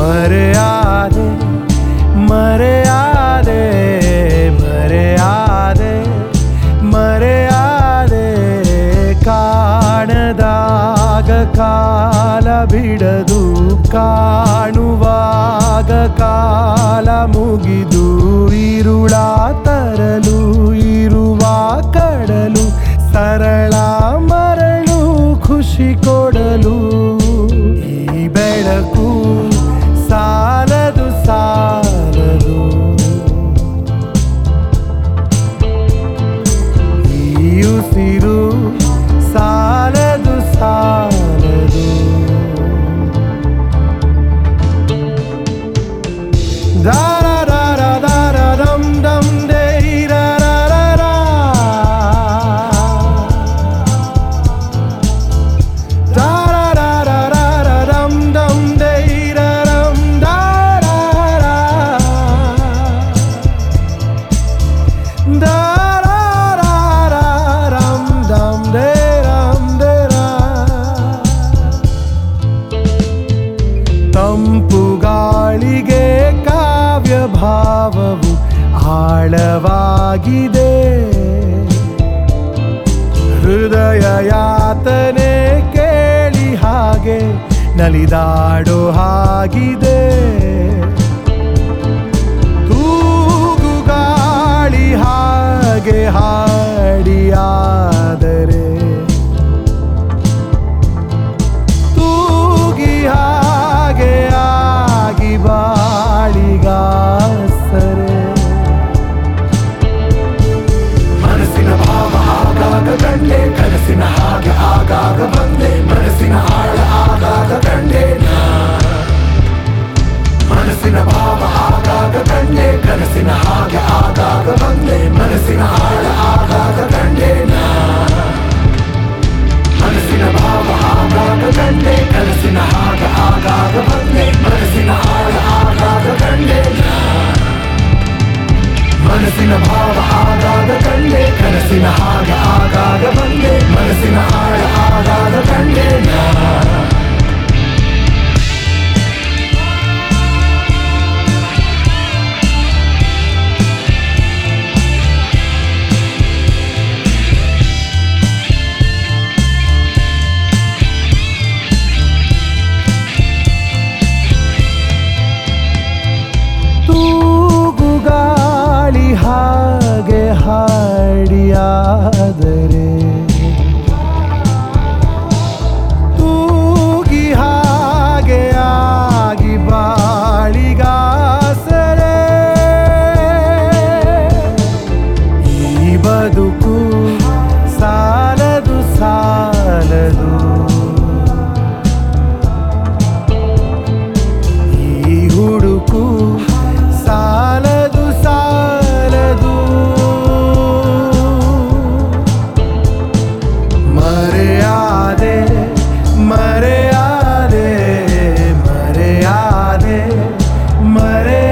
ಮರೆಯಾದೆ ಮರೆಯಾದೆ ಮರೆಯಾದೆ ಮರೆಯಾದೆ ಕಾಣದಾಗ ಕಾಲ ಬಿಡದು ಕಾಣುವಾಗ ಕಾಲ ಮುಗಿದು ಇರುಳ ತರಲು ಇರುವ ಕಡಲು ಸರಳ ಮರಳು ಖುಷಿ ಕೊಡಲು ಈ ಬೆಳಕು ಸಾಲದು ಸಾಲದು ಈ ಉಸಿರು ಸಾಲದು ಸಾಲದು ದಾರ ದಾರ ದಾರ ದಮ್ ದಮ್ ದೇ ರ ರ ರ ರ. ದಾರ ದಾರ ದಾರ ದಮ್ ದಮ್ ದೇ ರ ರಂ ದಾರ ರ. ದಾರ ರ ರ ರಂ ದಮ್ ದೇ ರಂ ದೇ ರ. ತಂಪು ಗಾಳಿಗೆ ಕಾವ್ಯ ಭಾವವು ಆಳವಾಗಿದೆ ಹೃದಯ ಯಾತನೆ ಕೇಳಿ ಹಾಗೆ ನಲಿದಾಡೋ ಹಾಗಿದೆ ತೂಗು ಗಾಳಿ ಹಾಗೆ ಹಾಡಿಯಾದರೆ ತೂಗಿ ಹಾಗೆ ಆಗಿ ಬಾಳಿಗಾಸರೆ ಮನಸ್ಸಿನ ಭಾವ ಆಗಾಗ ಕಂಡೆ ಕನಸಿನ ಹಾಗೆ ಆಗಾಗ ಬಂದೆ ಮನಸ್ಸಿನ ಆಳ ಆಗಾಗ ಕಂಡೆ ನಾ. ಮನಸ್ಸಿನ ಭಾವ ಆಗಾಗ ಕಂಡೆ ಕನಸಿನ ಹಾಗೆ ಆಗಾಗ ಬಂದೆ ಮನಸ್ಸಿನ ಆಳ ಆಗಾಗ ಕಂಡೆ ನಾ. ಮನಸ್ಸಿನ ಭಾವ ಆಗಾಗ ಕಂಡೆ ಕನಸಿನ ಹಾಗೆ ಆಗಾಗ ಬಂದೆ ಮನಸ್ಸಿನ ಆಳ ಆಗಾಗ ಕಂಡೆ ನಾ. ಮನಸ್ಸಿನ ಭಾವ ಆಗಾಗ ಕಂಡೆ ಕನಸಿನ ಹಾಗೆ ಆಗಾಗ ಬಂದೆ ಮನಸ್ಸಿನ ಆಳ ಆಗಾಗ ಕಂಡೆ ನಾ. ತೂಗು ಗಾಳಿ ಹಾಗೆ ಹಾಡಿಯಾದರೆ ತೂಗಿ ಹಾಗೆ ಆಗಿ ಬಾಳಿಗಾಸರೆ ಈ ಬದುಕು ಸಾಲದು ಸಾಲದು ಈ ಹುಡುಕು ಸಾಲದು ಸಾಲದು ಮರೆಯಾದೆ ಮರೆಯಾದೆ ಮರೆಯಾದೆ ಮರೆಯಾದೆ